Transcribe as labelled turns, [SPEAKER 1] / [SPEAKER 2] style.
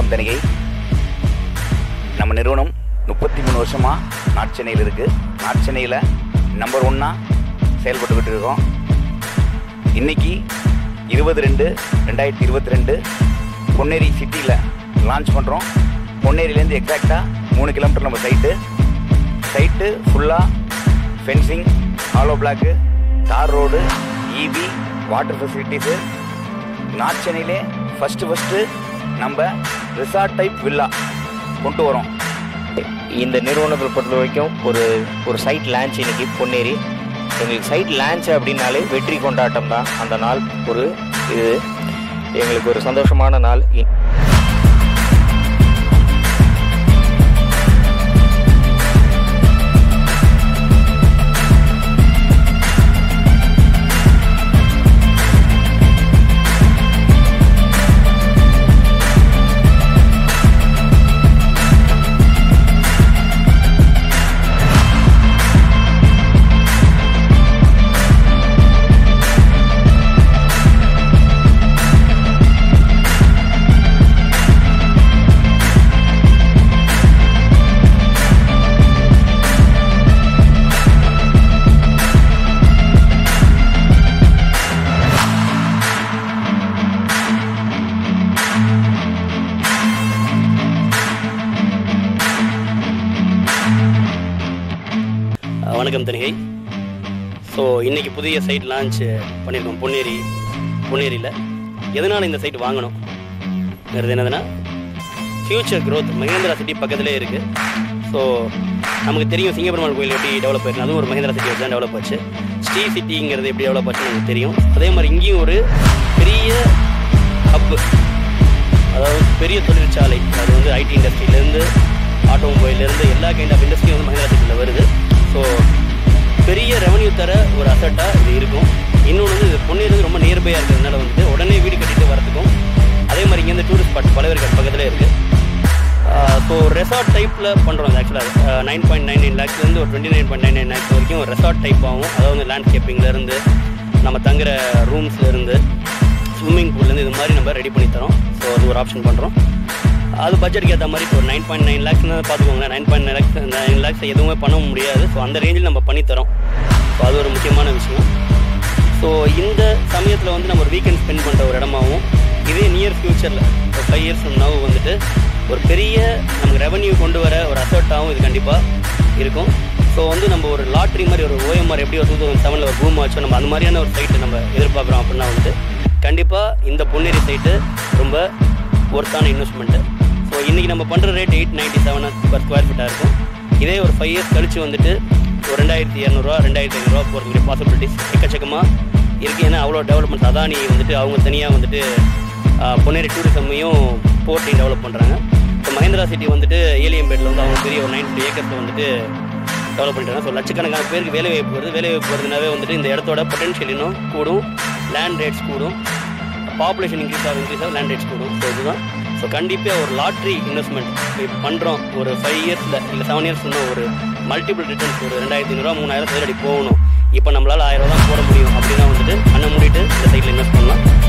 [SPEAKER 1] வணக்கம் தனிகை நம்ம நிறுவனம் முப்பத்தி மூணு வருஷமாக நாட்சென்னையில் இருக்குது நாட்சென்னையில் நம்பர் ஒன்னாக செயல்பட்டுக்கிட்டு இருக்கோம் இன்னைக்கு இருபது ரெண்டு ரெண்டாயிரத்தி இருபத்தி ரெண்டு பொன்னேரி சிட்டியில் லான்ச் பண்ணுறோம் பொன்னேரியிலேருந்து எக்ஸாக்டாக மூணு கிலோமீட்டர் நம்ம சைட்டு சைட்டு ஃபுல்லாக ஃபென்சிங் ஹாலோ பிளாக்கு தார் road EB water facilities north சென்னையிலே ஃபஸ்ட்டு ஃபஸ்ட்டு நம்ம ரிசார்ட் டைப் வில்லா கொண்டு வரோம்
[SPEAKER 2] இந்த நிறுவனத்தை பொறுத்த வரைக்கும் ஒரு ஒரு சைட் லான்ச் இன்னைக்கு பொன்னேரி எங்களுக்கு சைட் லான்ச் அப்படின்னாலே வெற்றி கொண்டாட்டம் தான் அந்த நாள் ஒரு இது எங்களுக்கு ஒரு சந்தோஷமான நாள் இ-
[SPEAKER 3] வணக்கம் தனிகை ஸோ இன்றைக்கி புதிய சைட் லான்ச் பண்ணியிருக்கோம் பொன்னேரி பொன்னேரியில் எதனால் இந்த சைட் வாங்கணும்ங்கிறது என்னதுன்னா ஃப்யூச்சர் growth மகேந்திரா சிட்டி பக்கத்திலே இருக்குது ஸோ நமக்கு தெரியும் சிங்கப்பெருமாள் கோயில் எப்படி டெவலப் ஆயிருக்கு அதுவும் ஒரு மகேந்திரா சிட்டி தான் டெவலப் ஆச்சு ஸ்ரீ சிட்டிங்கிறது எப்படி டெவலப் ஆச்சுன்னு நமக்கு தெரியும் அதே மாதிரி இங்கேயும் ஒரு பெரிய ஹப்பு அதாவது பெரிய தொழிற்சாலை அது வந்து ஐடி இண்டஸ்ட்ரியிலேருந்து ஆட்டோமொபைல்லேருந்து எல்லா கைண்ட் ஆஃப் இண்டஸ்ட்ரியும் வந்து மகேந்திரா சிட்டியில் வருது ஸோ பெரிய ரெவன்யூ தர ஒரு அசட்டாக இது இருக்கும் இன்னொன்று வந்து இது பொன்னேரி வந்து ரொம்ப நியர்பையாக இருக்கிறதுனால வந்துட்டு உடனே வீடு கட்டிட்டு வரதுக்கும் அதே மாதிரி இங்கேருந்து டூரிஸ்ட் ஸ்பாட் பலவேற்காடு பக்கத்தில் இருக்குது ஸோ ரெசார்ட் டைப்பில் பண்ணுறோம் ஆக்சுவலாக நைன் பாயிண்ட் நைன் நைன் லேக்ஸ்லேருந்து ஒரு twenty nine point nine nine lakhs வரைக்கும் ரெசார்ட் டைப் ஆகும் அதாவது லேண்ட்ஸ்கேப்பிங்லேருந்து நம்ம தங்குற ரூம்ஸ்லேருந்து ஸ்விம்மிங் பூல்லேருந்து இது மாதிரி நம்ம ரெடி பண்ணி தரோம் ஸோ அது ஒரு ஆப்ஷன் பண்ணுறோம் அது பட்ஜெட்டுக்கு ஏற்ற மாதிரி இப்போ ஒரு நைன் பாயிண்ட் நைன் லேக்ஸ் பார்த்துக்கோங்க nine point nine lakhs nine lakhs எதுவுமே பண்ண முடியாது ஸோ அந்த ரேஞ்சில் நம்ம பண்ணி தரோம் ஸோ அது ஒரு முக்கியமான விஷயம் ஸோ இந்த சமயத்தில் வந்து நம்ம ஒரு வீக்கெண்ட் ஸ்பெண்ட் பண்ணுற ஒரு இடமாவும் இதே நியர் ஃப்யூச்சரில் ஒரு ஃபைவ் இயர்ஸ் நவ் வந்துட்டு ஒரு பெரிய நமக்கு ரெவன்யூ கொண்டு வர ஒரு அசர்ட்டாகவும் இது கண்டிப்பாக இருக்கும் ஸோ வந்து நம்ம ஒரு லாட்ரி மாதிரி ஒரு ஓஎம்ஆர் எப்படி ஒரு டூ தௌசண்ட் செவனில் ஒரு பூம் ஆச்சோ நம்ம அந்த மாதிரியான ஒரு சைட்டு நம்ம எதிர்பார்க்குறோம் அப்படின்னா வந்து கண்டிப்பாக இந்த பொன்னேரி சைட்டு ரொம்ப ஒர்த்தான இன்வெஸ்ட்மெண்ட்டு ஸோ இன்றைக்கி நம்ம பண்ணுற rate eight ninety seven per square ஃபீட்டாக இருக்கும் இதே ஒரு ஃபைவ் இயர்ஸ் கழிச்சு வந்துட்டு ஒரு ரெண்டாயிரத்தி இரநூறுவா ரெண்டாயிரத்தி ஐநூறுரூவா போகிறதுக்குரிய பாசிபிலிட்டிஸ் எக்கச்சக்கமாக இருக்குது ஏன்னா அவ்வளோ டெவலப்மெண்ட்ஸ் அதானி வந்துட்டு அவங்க தனியாக வந்துட்டு ஆஹ், பொன்னேரி டூரிசமையும் போர்ட்டையும் டெவலப் பண்ணுறாங்க இப்போ மகேந்திரா சிட்டி வந்துட்டு ஏலியம்பேட்டில் வந்து அவங்க பெரிய ஒரு நைன் ஏக்கர்ஸில் வந்துட்டு டெவலப் பண்ணிட்டாங்க ஸோ லட்சக்கணக்கான பேருக்கு வேலை வாய்ப்பு வருது வேலை வாய்ப்பு வருதுனாவே வந்துட்டு இந்த இடத்தோட பொட்டன்ஷியல் இன்னும் கூடும் லேண்ட் ரேட்ஸ் கூடும் பாப்புலேஷன் இன்க்ரீஸ் ஆகும் இன்க்ரீஸ் ஆகும் லேண்ட் ரேட்ஸ் கூடும் ஸோ இதுதான் ஸோ கண்டிப்பாக ஒரு லாட்ரி இன்வெஸ்ட்மெண்ட் இப்போ பண்ணுறோம் ஒரு ஃபைவ் இயர்ஸில் இல்லை செவன் இயர்ஸ் இன்னும் ஒரு மல்டிபிள் ரிட்டர்ன்ஸ் ஒரு ரெண்டாயிரத்தி ஐநூறுரூவா மூணாயிரம் சதுரடி போகணும் இப்போ நம்மளால் ஆயிரம் ரூபா தான் போட முடியும் அப்படின்னா வந்துட்டு அண்ணன் மூடிட்டு இந்த சைட்டில் இன்வெஸ்ட் பண்ணலாம்